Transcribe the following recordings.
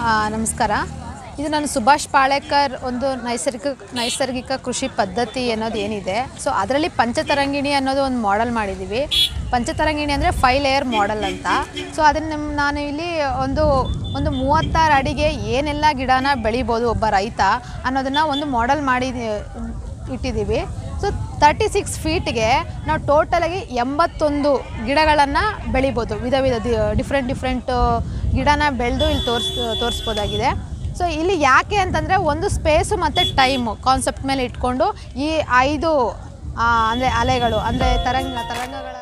ಆ, ನಮಸ್ಕಾರ ಇದು ನಾನು ಸುಭಾಷ್ ಪಾಳೇಕರ್ ಒಂದು ನೈಸರ್ಗಿಕ ನೈಸರ್ಗಿಕ ಕೃಷಿ ಪದ್ಧತಿ ಅನ್ನೋದು ಏನಿದೆ ಸೊ ಅದರಲ್ಲಿ ಪಂಚತರಂಗಿಣಿ ಅನ್ನೋದು ಒಂದು ಮಾಡೆಲ್ ಮಾಡಿದ್ದೀವಿ ಪಂಚತರಂಗಿಣಿ ಅಂದರೆ ಫೈವ್ ಲೇಯರ್ ಮಾಡೆಲ್ ಅಂತ ಸೊ ಅದನ್ನು ನಮ್ಮ ನಾನು ಇಲ್ಲಿ ಒಂದು ಒಂದು ಮೂವತ್ತಾರು ಅಡಿಗೆ ಏನೆಲ್ಲ ಗಿಡನ ಬೆಳಿಬೋದು ಒಬ್ಬ ರೈತ ಅನ್ನೋದನ್ನು ಒಂದು ಮಾಡೆಲ್ ಮಾಡಿ ಇಟ್ಟಿದ್ದೀವಿ ಸೊ ತರ್ಟಿ ಸಿಕ್ಸ್ ಫೀಟ್ಗೆ ನಾವು ಟೋಟಲಾಗಿ ಎಂಬತ್ತೊಂದು ಗಿಡಗಳನ್ನು ಬೆಳಿಬೋದು ವಿಧ ವಿಧ ಡಿಫ್ರೆಂಟ್ ಡಿಫ್ರೆಂಟ್ ಗಿಡನ ಬೆಳೆದು ಇಲ್ಲಿ ತೋರಿಸ್ ತೋರಿಸ್ಬೋದಾಗಿದೆ ಸೊ ಇಲ್ಲಿ ಯಾಕೆ ಅಂತಂದರೆ ಒಂದು ಸ್ಪೇಸು ಮತ್ತು ಟೈಮು ಕಾನ್ಸೆಪ್ಟ್ ಮೇಲೆ ಇಟ್ಕೊಂಡು ಈ ಐದು ಅಂದರೆ ಅಲೆಗಳು ಅಂದರೆ ತರಂಗ ತರಂಗಗಳ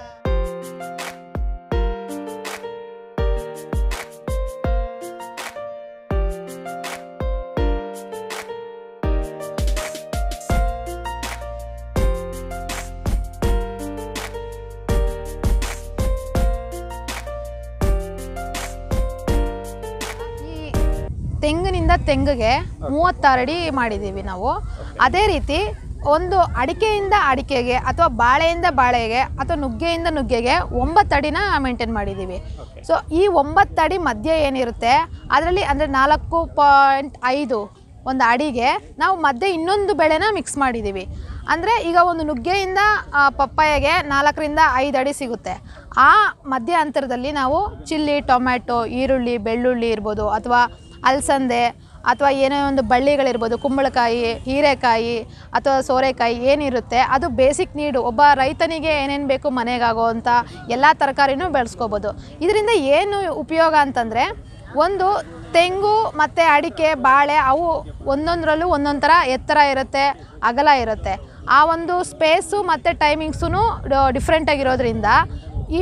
ಈ ತೆಂಗಿನಿಂದ ತೆಂಗಿಗೆ ಮೂವತ್ತಾರು ಅಡಿ ಮಾಡಿದ್ದೀವಿ ನಾವು ಅದೇ ರೀತಿ ಒಂದು ಅಡಿಕೆಯಿಂದ ಅಡಿಕೆಗೆ ಅಥವಾ ಬಾಳೆಯಿಂದ ಬಾಳೆಗೆ ಅಥವಾ ನುಗ್ಗೆಯಿಂದ ನುಗ್ಗೆಗೆ ಒಂಬತ್ತು ಅಡಿನ ಮೇಂಟೈನ್ ಮಾಡಿದ್ದೀವಿ ಸೊ ಈ ಒಂಬತ್ತು ಅಡಿ ಮಧ್ಯೆ ಏನಿರುತ್ತೆ ಅದರಲ್ಲಿ ಅಂದರೆ ನಾಲ್ಕು ಪಾಯಿಂಟ್ ಐದು ಒಂದು ಅಡಿಗೆ ನಾವು ಮಧ್ಯೆ ಇನ್ನೊಂದು ಬೆಳೆನ ಮಿಕ್ಸ್ ಮಾಡಿದ್ದೀವಿ ಅಂದರೆ ಈಗ ಒಂದು ನುಗ್ಗೆಯಿಂದ ಆ, ಪಪ್ಪಾಯಗೆ ನಾಲ್ಕರಿಂದ ಐದು ಅಡಿ ಸಿಗುತ್ತೆ ಆ ಮಧ್ಯ ಅಂತರದಲ್ಲಿ ನಾವು ಚಿಲ್ಲಿ ಟೊಮ್ಯಾಟೊ ಈರುಳ್ಳಿ ಬೆಳ್ಳುಳ್ಳಿ ಇರ್ಬೋದು ಅಥವಾ ಅಲಸಂದೆ ಅಥವಾ ಏನೋ ಒಂದು ಬಳ್ಳಿಗಳಿರ್ಬೋದು ಕುಂಬಳಕಾಯಿ ಹೀರೆಕಾಯಿ ಅಥವಾ ಸೋರೆಕಾಯಿ ಏನಿರುತ್ತೆ ಅದು ಬೇಸಿಕ್ ನೀಡು ಒಬ್ಬ ರೈತನಿಗೆ ಏನೇನು ಬೇಕು ಮನೆಗಾಗೋವಂಥ ಎಲ್ಲ ತರಕಾರಿನೂ ಬೆಳೆಸ್ಕೋಬೋದು ಇದರಿಂದ ಏನು ಉಪಯೋಗ ಅಂತಂದರೆ ಒಂದು ತೆಂಗು ಮತ್ತು ಅಡಿಕೆ ಬಾಳೆ ಅವು ಒಂದೊಂದರಲ್ಲೂ ಒಂದೊಂದು ಥರ ಎತ್ತರ ಇರುತ್ತೆ ಅಗಲ ಇರುತ್ತೆ ಆ ಒಂದು ಸ್ಪೇಸು ಮತ್ತು ಟೈಮಿಂಗ್ಸೂ ಡಿಫ್ರೆಂಟಾಗಿರೋದ್ರಿಂದ ಈ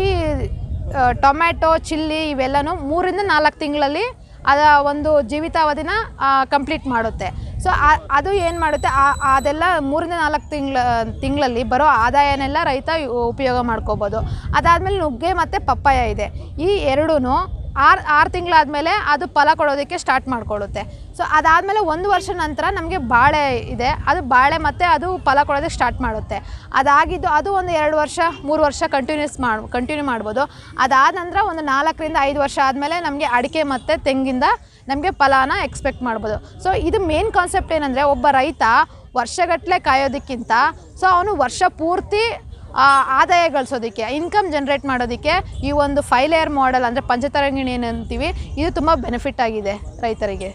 ಆ, ಟೊಮ್ಯಾಟೊ ಚಿಲ್ಲಿ ಇವೆಲ್ಲನೂ ಮೂರಿಂದ ನಾಲ್ಕು ತಿಂಗಳಲ್ಲಿ ಅದ ಒಂದು ಜೀವಿತಾವಧಿನ ಕಂಪ್ಲೀಟ್ ಮಾಡುತ್ತೆ ಸೊ ಅದು ಏನು ಮಾಡುತ್ತೆ ಆ- ಅದೆಲ್ಲ ಮೂರಿಂದ ನಾಲ್ಕು ತಿಂಗಳ ತಿಂಗಳಲ್ಲಿ ಬರೋ ಆದಾಯನೆಲ್ಲ ರೈತ ಉಪಯೋಗ ಮಾಡ್ಕೋಬೋದು ಅದಾದಮೇಲೆ ನುಗ್ಗೆ ಮತ್ತು ಪಪ್ಪಾಯ ಇದೆ ಈ ಎರಡೂ ಆರು ಆರು ತಿಂಗಳಾದಮೇಲೆ ಅದು ಫಲ ಕೊಡೋದಕ್ಕೆ ಸ್ಟಾರ್ಟ್ ಮಾಡ್ಕೊಳ್ಳುತ್ತೆ ಸೊ ಅದಾದಮೇಲೆ ಒಂದು ವರ್ಷ ನಂತರ ನಮಗೆ ಬಾಳೆ ಇದೆ ಅದು ಬಾಳೆ ಮತ್ತು ಅದು ಫಲ ಕೊಡೋದಕ್ಕೆ ಸ್ಟಾರ್ಟ್ ಮಾಡುತ್ತೆ ಅದಾಗಿದ್ದು ಅದು ಒಂದು ಎರಡು ವರ್ಷ ಮೂರು ವರ್ಷ ಕಂಟಿನ್ಯೂಸ್ ಮಾಡಿ ಕಂಟಿನ್ಯೂ ಮಾಡ್ಬೋದು ಅದಾದ ನಂತರ ಒಂದು ನಾಲ್ಕರಿಂದ ಐದು ವರ್ಷ ಆದಮೇಲೆ ನಮಗೆ ಅಡಿಕೆ ಮತ್ತು ತೆಂಗಿಂದ ನಮಗೆ ಫಲಾನ ಎಕ್ಸ್ಪೆಕ್ಟ್ ಮಾಡ್ಬೋದು ಸೊ ಇದು ಮೇನ್ ಕಾನ್ಸೆಪ್ಟ್ ಏನಂದರೆ ಒಬ್ಬ ರೈತ ವರ್ಷಗಟ್ಟಲೆ ಕಾಯೋದಕ್ಕಿಂತ ಸೊ ಅವನು ವರ್ಷ ಪೂರ್ತಿ ಆ, ಆದಾಯ ಗಳಿಸೋದಕ್ಕೆ ಇನ್ಕಮ್ ಜನ್ರೇಟ್ ಮಾಡೋದಕ್ಕೆ ಈ ಒಂದು ಫೈವ್ ಲೇಯರ್ ಮಾಡೆಲ್ ಅಂದರೆ ಪಂಚತರಂಗಿಣಿ ಏನಂತೀವಿ ಇದು ತುಂಬ ಬೆನಿಫಿಟ್ ಆಗಿದೆ ರೈತರಿಗೆ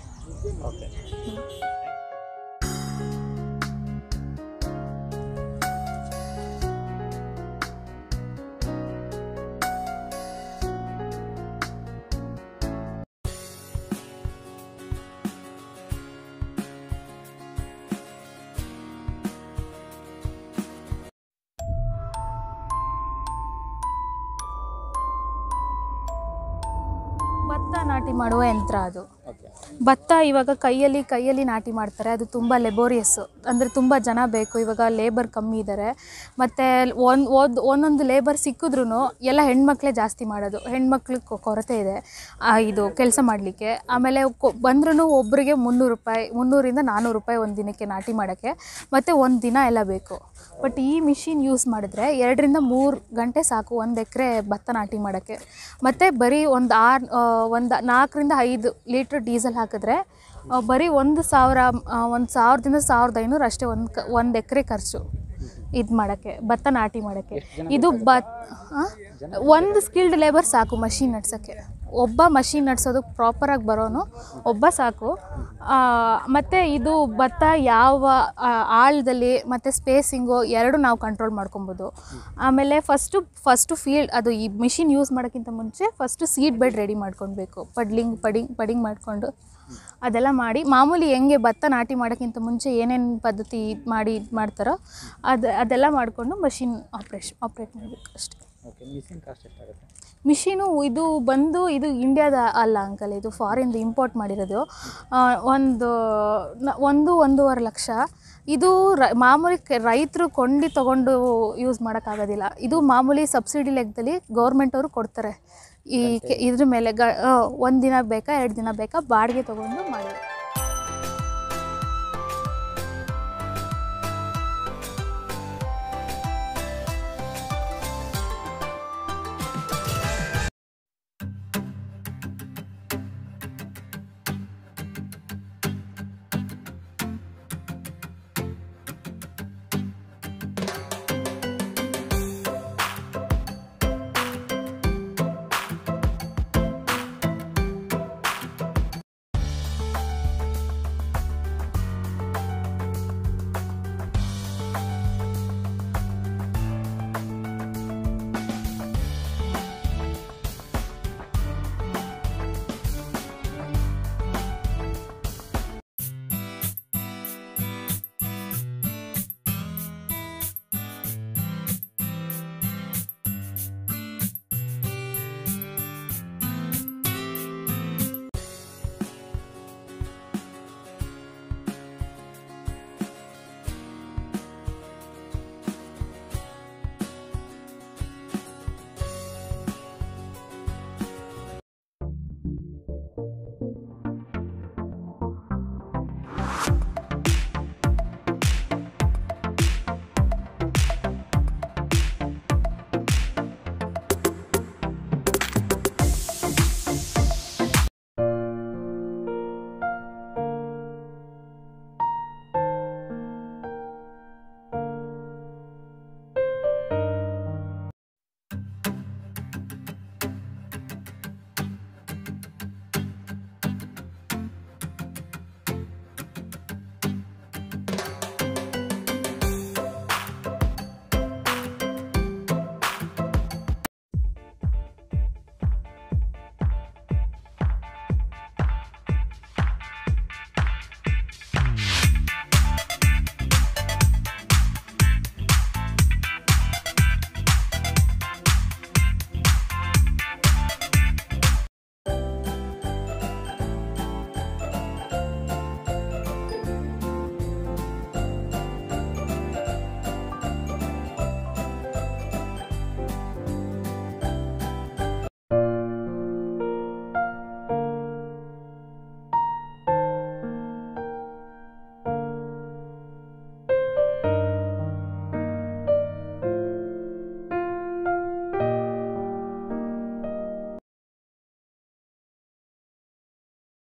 ಭತ್ತ ನಾಟಿ ಮಾಡುವ ಯಂತ್ರ ಅದು ಭತ್ತ ಇವಾಗ ಕೈಯಲ್ಲಿ ಕೈಯಲ್ಲಿ ನಾಟಿ ಮಾಡ್ತಾರೆ ಅದು ತುಂಬ ಲೆಬೋರಿಯಸ್ಸು ಅಂದರೆ ತುಂಬ ಜನ ಬೇಕು ಇವಾಗ ಲೇಬರ್ ಕಮ್ಮಿ ಇದ್ದಾರೆ ಮತ್ತು ಒಂದು ಒಂದು ಒಂದೊಂದು ಲೇಬರ್ ಸಿಕ್ಕಿದ್ರೂ ಎಲ್ಲ ಹೆಣ್ಮಕ್ಳೇ ಜಾಸ್ತಿ ಮಾಡೋದು ಹೆಣ್ಮಕ್ಳಿಗೆ ಕೊ- ಕೊರತೆ ಇದೆ ಆ, ಇದು ಕೆಲಸ ಮಾಡಲಿಕ್ಕೆ ಆಮೇಲೆ ಬಂದ್ರೂ ಒಬ್ಬರಿಗೆ ಮುನ್ನೂರು ರೂಪಾಯಿ ಮುನ್ನೂರಿಂದ ನಾನ್ನೂರು ರೂಪಾಯಿ ಒಂದು ದಿನಕ್ಕೆ ನಾಟಿ ಮಾಡೋಕ್ಕೆ ಮತ್ತು ಒಂದು ದಿನ ಎಲ್ಲ ಬೇಕು ಬಟ್ ಈ ಮಿಷಿನ್ ಯೂಸ್ ಮಾಡಿದ್ರೆ ಎರಡರಿಂದ ಮೂರು ಗಂಟೆ ಸಾಕು ಒಂದು ಎಕರೆ ಭತ್ತ ನಾಟಿ ಮಾಡೋಕ್ಕೆ ಮತ್ತು ಬರೀ ಒಂದು ಆರು ಒಂದು ನಾಲ್ಕರಿಂದ ಐದು ಲೀಟ್ರ್ ಡೀಸೆಲ್ ಹಾಕಿದ್ರೆ ಆ, ಬರೀ ಒಂದು ಸಾವಿರ ಒಂದು ಸಾವಿರದಿಂದ ಸಾವಿರದ ಐನೂರು ಅಷ್ಟೇ ಒಂದು ಕ ಒಂದು ಎಕರೆ ಖರ್ಚು ಇದು ಮಾಡೋಕ್ಕೆ ಭತ್ತ ನಾಟಿ ಮಾಡೋಕ್ಕೆ ಇದು ಭತ್ ಆ? ಒಂದು ಸ್ಕಿಲ್ಡ್ ಲೇಬರ್ ಸಾಕು ಮಷಿನ್ ನಡ್ಸೋಕ್ಕೆ ಒಬ್ಬ ಮಷಿನ್ ನಡ್ಸೋದಕ್ಕೆ ಪ್ರಾಪರಾಗಿ ಬರೋನು ಒಬ್ಬ ಸಾಕು ಮತ್ತು ಇದು ಭತ್ತ ಯಾವ ಆ, ಆಳದಲ್ಲಿ ಮತ್ತು ಸ್ಪೇಸಿಂಗು ಎರಡು ನಾವು ಕಂಟ್ರೋಲ್ ಮಾಡ್ಕೊಬೋದು ಆಮೇಲೆ ಫಸ್ಟು ಫಸ್ಟು ಫೀಲ್ಡ್ ಅದು ಈ ಮಿಷಿನ್ ಯೂಸ್ ಮಾಡೋಕ್ಕಿಂತ ಮುಂಚೆ ಫಸ್ಟು ಸೀಡ್ ಬೆಡ್ ರೆಡಿ ಮಾಡ್ಕೊಳ್ಬೇಕು ಪಡ್ಲಿಂಗ್ ಪಡಿಂಗ್ ಪಡಿಂಗ್ ಮಾಡಿಕೊಂಡು ಅದೆಲ್ಲ ಮಾಡಿ ಮಾಮೂಲಿ ಹೆಂಗೆ ಭತ್ತ ನಾಟಿ ಮಾಡೋಕ್ಕಿಂತ ಮುಂಚೆ ಏನೇನು ಪದ್ಧತಿ ಇದ್ ಮಾಡಿ ಇದು ಮಾಡ್ತಾರೋ ಅದು ಅದೆಲ್ಲ ಮಾಡಿಕೊಂಡು ಮಷಿನ್ ಆಪ್ರೇಷನ್ ಆಪ್ರೇಟ್ ಮಾಡಬೇಕು ಅಷ್ಟೇ ಓಕೆ ಮಿಷಿನ್ ಕಾಸ್ಟ್ ಎಷ್ಟಾಗುತ್ತೆ ಮಿಷಿನು ಇದು ಬಂದು ಇದು ಇಂಡಿಯಾದ ಅಲ್ಲ ಅಂಕಲ್ ಇದು ಫಾರಿನ್ದು ಇಂಪೋರ್ಟ್ ಮಾಡಿರೋದು ಆ, ಒಂದು ನ- ಒಂದು ಒಂದೂವರೆ ಲಕ್ಷ ಇದು ರ ಮಾಮೂಲಿ ರೈತರು ಕೊಂಡಿ ತೊಗೊಂಡು ಯೂಸ್ ಮಾಡೋಕ್ಕಾಗೋದಿಲ್ಲ ಇದು ಮಾಮೂಲಿ ಸಬ್ಸಿಡಿ ಲೆಕ್ಕದಲ್ಲಿ ಗೌರ್ಮೆಂಟವರು ಕೊಡ್ತಾರೆ ಈ ಕೆ- ಇದ್ರ ಮೇಲೆ ಗ ಒಂದು ದಿನ ಬೇಕಾ ಎರಡು ದಿನ ಬೇಕಾ ಬಾಡಿಗೆ ತೊಗೊಂಡು ಮಾಡಿ